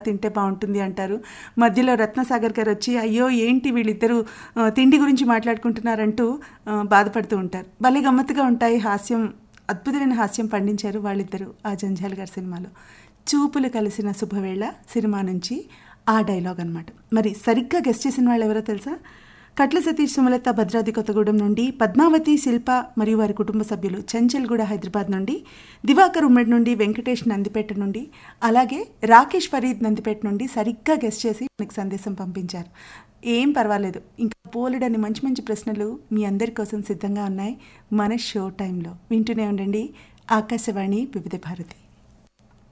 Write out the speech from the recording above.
తింటే బాగుంటుంది అంటారు మధ్యలో రత్నసాగర్ గారు వచ్చి అయ్యో ఏంటి వీళ్ళిద్దరూ ఆ, తిండి గురించి మాట్లాడుకుంటున్నారంటూ ఆ, బాధపడుతూ ఉంటారు భలే గమ్మత్తుగా ఉంటాయి హాస్యం అద్భుతమైన హాస్యం పండించారు వాళ్ళిద్దరూ ఆ జంజాల్ గారి సినిమాలో చూపులు కలిసిన శుభవేళ సినిమా నుంచి ఆ డైలాగ్ అన్నమాట మరి సరిగ్గా గెస్ట్ చేసిన వాళ్ళు ఎవరో తెలుసా కట్ల సతీష్ సుమలత భద్రాద్రి కొత్తగూడెం నుండి పద్మావతి శిల్ప మరియు వారి కుటుంబ సభ్యులు చంచల్గూడ హైదరాబాద్ నుండి దివాకర్ ఉమ్మడి నుండి వెంకటేష్ నందిపేట నుండి అలాగే రాకేష్ ఫరీద్ నందిపేట నుండి సరిగ్గా గెస్ట్ చేసి మనకి సందేశం పంపించారు ఏం పర్వాలేదు ఇంకా పోలెడని మంచి మంచి ప్రశ్నలు మీ అందరి కోసం సిద్ధంగా ఉన్నాయి మన షో టైంలో వింటూనే ఉండండి ఆకాశవాణి వివిధ భారతి